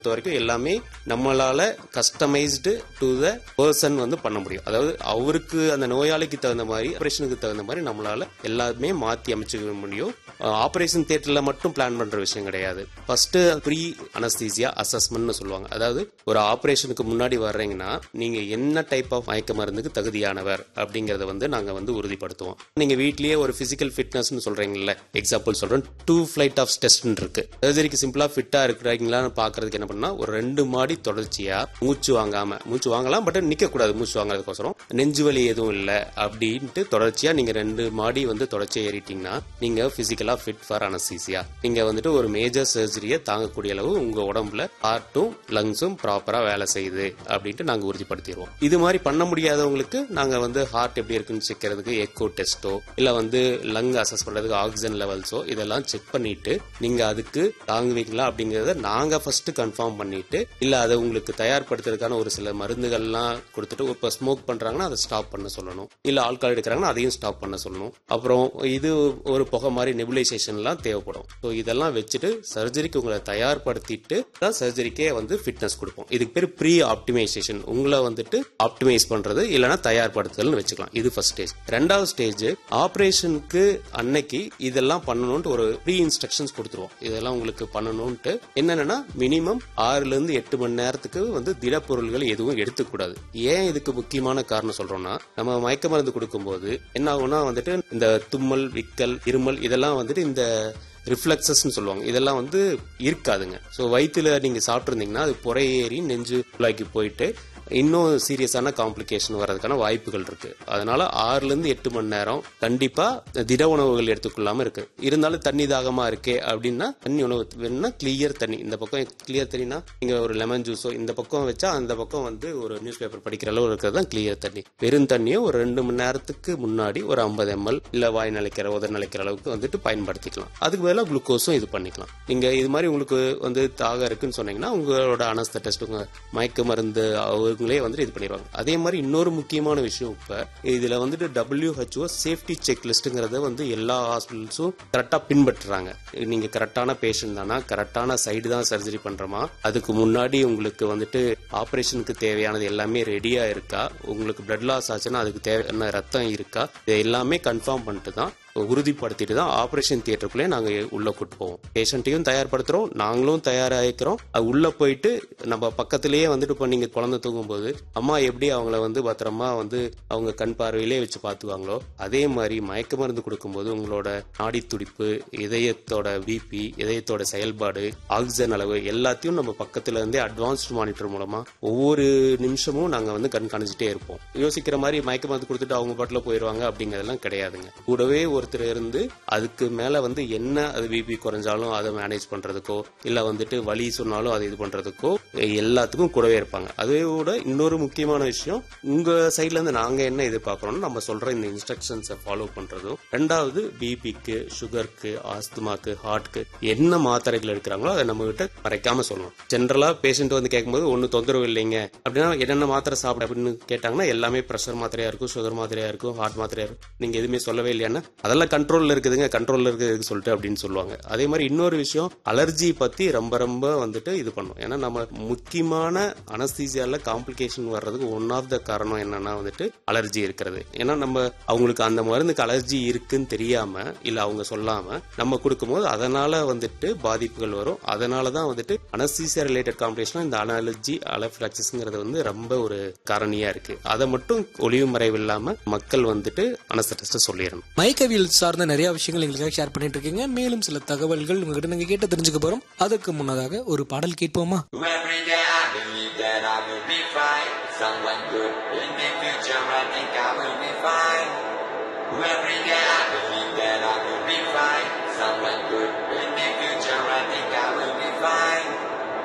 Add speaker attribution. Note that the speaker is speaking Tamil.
Speaker 1: பொறுத்த வரைக்கும் எல்லாமே நம்மளால கஸ்டமைஸ்டு டு த பர்சன் வந்து பண்ண முடியும் அதாவது அவருக்கு அந்த நோயாளிக்கு தகுந்த மாதிரி ஆபரேஷனுக்கு தகுந்த மாதிரி நம்மளால எல்லாமே மாத்தி அமைச்சுக்க முடியும் ஆபரேஷன் தியேட்டர்ல மட்டும் பிளான் பண்ற விஷயம் கிடையாது ஃபர்ஸ்ட் ப்ரீ அனஸ்தீசியா அசஸ்மெண்ட்னு சொல்லுவாங்க அதாவது ஒரு ஆபரேஷனுக்கு முன்னாடி வர்றீங்கன்னா நீங்க என்ன டைப் ஆஃப் மயக்க மருந்துக்கு தகுதியானவர் அப்படிங்கறத வந்து நாங்க வந்து உறுதிப்படுத்துவோம் நீங்க வீட்லயே ஒரு பிசிக்கல் ஃபிட்னஸ்னு சொல்றீங்கல்ல எக்ஸாம்பிள் சொல்றேன் டூ ஃபிளைட் ஆஃப் டெஸ்ட் இருக்கு சர்ஜரிக்கு சிம்பிளா ஃபிட்டா இருக்கிறீங்களான்னு பாக்குறதுக்கு என்ன பண்ணா ஒரு ரெண்டு மாடி தொடர்ச்சியா மூச்சு வாங்காம மூச்சு வாங்கலாம் பட் நிக்க கூடாது மூச்சு வாங்குறதுக்கோசரம் நெஞ்சு வலி எதுவும் இல்ல அப்படின்ட்டு தொடர்ச்சியா நீங்க ரெண்டு மாடி வந்து தொடர்ச்சியா ஏறிட்டீங்கன்னா நீங்க பிசிக்கலா ஃபிட் ஃபார் அனஸ்தீசியா நீங்க வந்துட்டு ஒரு மேஜர் சர்ஜரியை தாங்கக்கூடிய அளவு உங்க உடம்புல ஹார்ட்டும் லங்ஸும் ப்ராப்பரா வேலை செய்யுது அப்படின்ட்டு நாங்க உறுதிப்படுத்திடுவோம் இது மாதிரி பண்ண முடியாதவங்களுக்கு நாங்க வந்து ஹார்ட் எப்படி இருக்குன்னு செக்கிறதுக்கு எக்கோ டெஸ்டோ இல்ல வந்து லங் அசஸ் பண்றதுக்கு ஆக்சிஜன் லெவல்ஸோ இதெல்லாம் செக் பண்ணிட்டு நீங்க அதுக்கு தாங்குவீங்களா அப்படிங்கறத நாங்க ஃபர்ஸ்ட் கன்ஃபார்ம் பண்ணிட்டு இல்ல அதை உங்களுக்கு தயார்படுத்துறதுக்கான ஒரு சில மருந்துகள்லாம் கொடுத்துட்டு இப்போ ஸ்மோக் பண்றாங்கன்னா அதை ஸ்டாப் பண்ண சொல்லணும் இல்ல ஆல்கால் எடுக்கிறாங்கன்னா அதையும் ஸ்டாப் பண்ண சொல்லணும் அப்புறம் இது ஒரு புகை மாதிரி நெபுலைசேஷன்லாம் தேவைப்படும் ஸோ இதெல்லாம் வச்சுட்டு சர்ஜரிக்கு உங்களை தயார்படுத்திட்டு தான் சர்ஜரிக்கே வந்து ஃபிட்னஸ் கொடுப்போம் இதுக்கு பேர் ப்ரீ ஆப்டிமைசேஷன் உங்களை வந்துட்டு ஆப்டிமைஸ் பண்றது இல்லைன்னா தயார்படுத்துதல்னு வச்சுக்கலாம் இது ஃபர்ஸ்ட் ஸ்டேஜ் ரெண்டாவது ஸ்டேஜ் ஆபரேஷனுக்கு அன்னைக்கு இதெல்லாம் பண்ணணும்ட்டு ஒரு ப்ரீ இன்ஸ்ட்ரக்ஷன்ஸ் கொடுத்துருவோம் இதெல்லாம் உங்களுக்கு பண்ணணும்ட்டு என்னன்னா மினிமம் ஆறுல இருந்து எட்டு மணி நேரத்துக்கு வந்து திடப்பொருள்கள் எதுவும் எடுத்துக்கூடாது ஏன் இதுக்கு முக்கியமான காரணம் சொல்றோம்னா நம்ம மயக்க மருந்து கொடுக்கும்போது என்ன ஆகும்னா வந்துட்டு இந்த தும்மல் விக்கல் இருமல் இதெல்லாம் வந்துட்டு இந்த ரிஃப்ளெக்சஸ்னு சொல்லுவாங்க இதெல்லாம் வந்து இருக்காதுங்க ஸோ வயிற்றுல நீங்க சாப்பிட்ருந்தீங்கன்னா அது புறையேறி நெஞ்சு குழாய்க்கு போயிட்டு இன்னும் சீரியஸான காம்ப்ளிகேஷன் வர்றதுக்கான வாய்ப்புகள் இருக்கு அதனால ஆறுல இருந்து எட்டு மணி நேரம் கண்டிப்பா திட உணவுகள் எடுத்துக்கொள்ளாம இருக்கு இருந்தாலும் தண்ணி தாகமா இருக்கே அப்படின்னா தண்ணி உணவு வேணும்னா கிளியர் தண்ணி இந்த பக்கம் கிளியர் தண்ணினா நீங்க ஒரு லெமன் ஜூஸோ இந்த பக்கம் வச்சா அந்த பக்கம் வந்து ஒரு நியூஸ் பேப்பர் படிக்கிற அளவு இருக்கிறது தான் கிளியர் தண்ணி வெறும் தண்ணியை ஒரு ரெண்டு மணி நேரத்துக்கு முன்னாடி ஒரு ஐம்பது எம்எல் இல்ல வாய் நிலைக்கிற உதர் நிலைக்கிற அளவுக்கு வந்துட்டு பயன்படுத்திக்கலாம் அதுக்கு பதிலாக குளுக்கோஸும் இது பண்ணிக்கலாம் நீங்க இது மாதிரி உங்களுக்கு வந்து தாகம் இருக்குன்னு சொன்னீங்கன்னா உங்களோட அனஸ்த டெஸ்ட் உங்க மயக்க மருந்து அவங்களே வந்துட்டு இது பண்ணிடுவாங்க அதே மாதிரி இன்னொரு முக்கியமான விஷயம் இப்ப இதுல வந்துட்டு WHO சேஃப்டி செக் லிஸ்ட்ங்கிறத வந்து எல்லா ஹாஸ்பிட்டல்ஸும் கரெக்டா பின்பற்றுறாங்க நீங்க கரெக்டான பேஷண்ட் தானா கரெக்டான சைடு தான் சர்ஜரி பண்றோமா அதுக்கு முன்னாடி உங்களுக்கு வந்துட்டு ஆபரேஷனுக்கு தேவையானது எல்லாமே ரெடியா இருக்கா உங்களுக்கு பிளட் லாஸ் ஆச்சுன்னா அதுக்கு தேவையான ரத்தம் இருக்கா இது எல்லாமே கன்ஃபார்ம் பண்ணிட்டு தான் உறுதிப்படுத்திட்டு தான் ஆபரேஷன் தியேட்டருக்குள்ளே நாங்க உள்ள கூட்டு போவோம் பேஷண்ட்டையும் தயார்படுத்துறோம் நாங்களும் தயாராகிக்கிறோம் அது உள்ள போயிட்டு நம்ம பக்கத்திலேயே வந்துட்டு இப்போ நீங்க குழந்தை தூங்கும்போது அம்மா எப்படி அவங்கள வந்து பத்திரமா வந்து அவங்க கண் பார்வையிலே வச்சு பார்த்துவாங்களோ அதே மாதிரி மயக்க மருந்து கொடுக்கும்போது உங்களோட நாடி துடிப்பு இதயத்தோட பிபி இதயத்தோட செயல்பாடு ஆக்சிஜன் அளவு எல்லாத்தையும் நம்ம பக்கத்துல இருந்தே அட்வான்ஸ்டு மானிட்டர் மூலமா ஒவ்வொரு நிமிஷமும் நாங்க வந்து கண்காணிச்சுட்டே இருப்போம் யோசிக்கிற மாதிரி மயக்க மருந்து கொடுத்துட்டு அவங்க பாட்டுல போயிருவாங்க அப்படிங்கறதெல்லாம் கிடையாதுங்க கூடவே ஒருத்தர் இருந்து அதுக்கு மேல வந்து என்ன அது பிபி குறைஞ்சாலும் அதை மேனேஜ் பண்றதுக்கோ இல்ல வந்துட்டு வலி சொன்னாலும் அதை இது பண்றதுக்கோ எல்லாத்துக்கும் கூடவே இருப்பாங்க அதோட இன்னொரு முக்கியமான விஷயம் உங்க சைட்ல இருந்து நாங்க என்ன எதிர்பார்க்கறோம்னா நம்ம சொல்ற இந்த இன்ஸ்ட்ரக்ஷன்ஸை ஃபாலோ பண்றதும் ரெண்டாவது பிபிக்கு சுகருக்கு ஆஸ்துமாக்கு ஹார்ட்க்கு என்ன மாத்திரைகள் எடுக்கிறாங்களோ அதை நம்ம கிட்ட மறைக்காம சொல்லணும் ஜென்ரலா பேஷண்ட் வந்து கேட்கும்போது ஒன்னும் தொந்தரவு இல்லைங்க அப்படின்னா என்னென்ன மாத்திரை சாப்பிட அப்படின்னு கேட்டாங்கன்னா எல்லாமே ப்ரெஷர் மாத்திரையா இருக்கும் சுகர் மாத்திரையா இருக்கும் ஹார்ட் மாத்திரையா இருக்கும் நீங்க எதுவுமே சொல்லவே இல்லையானா அதெல்லாம் கண்ட்ரோல்ல இருக்குதுங்க கண்ட்ரோல்ல இருக்குது சொல்லிட்டு அப்படின்னு சொல்லுவாங்க அதே மாதிரி இன்னொரு விஷயம் அலர்ஜி பத்தி ரொம்ப ரொம்ப வந்துட்டு இது பண்ணும் ஏன்னா நம்ம முக்கியமான அனஸ்தீசியால காம்ப்ளிகேஷன் வர்றதுக்கு ஒன் ஆஃப் த காரணம் என்னன்னா வந்துட்டு அலர்ஜி இருக்கிறது ஏன்னா நம்ம அவங்களுக்கு அந்த மருந்துக்கு அலர்ஜி இருக்குன்னு தெரியாம இல்ல அவங்க சொல்லாம நம்ம கொடுக்கும்போது அதனால வந்துட்டு பாதிப்புகள் வரும் அதனால தான் வந்துட்டு அனஸ்தீசியா ரிலேட்டட் காம்ப்ளிகேஷன் இந்த அலர்ஜி அலஃபிளாக்சிஸ்ங்கிறது வந்து ரொம்ப ஒரு காரணியா இருக்கு அதை மட்டும் ஒளிவு மறைவு இல்லாம மக்கள் வந்துட்டு அனஸ்தட்டிஸ்ட் சொல்லிடணும்
Speaker 2: மயக்கவியல் சார்ந்த நிறைய விஷயங்கள் எங்களுக்காக ஷேர் பண்ணிட்டு இருக்கீங்க மேலும் சில தகவல்கள் உங்ககிட்ட நீங்க கேட்டு தெரிஞ்சுக்க போறோம் அதுக்கு முன்னதாக ஒரு பாடல் கேட்போமா
Speaker 3: Every day I believe that I will be fine. Someone good in the future, I think I will be fine. Every day I believe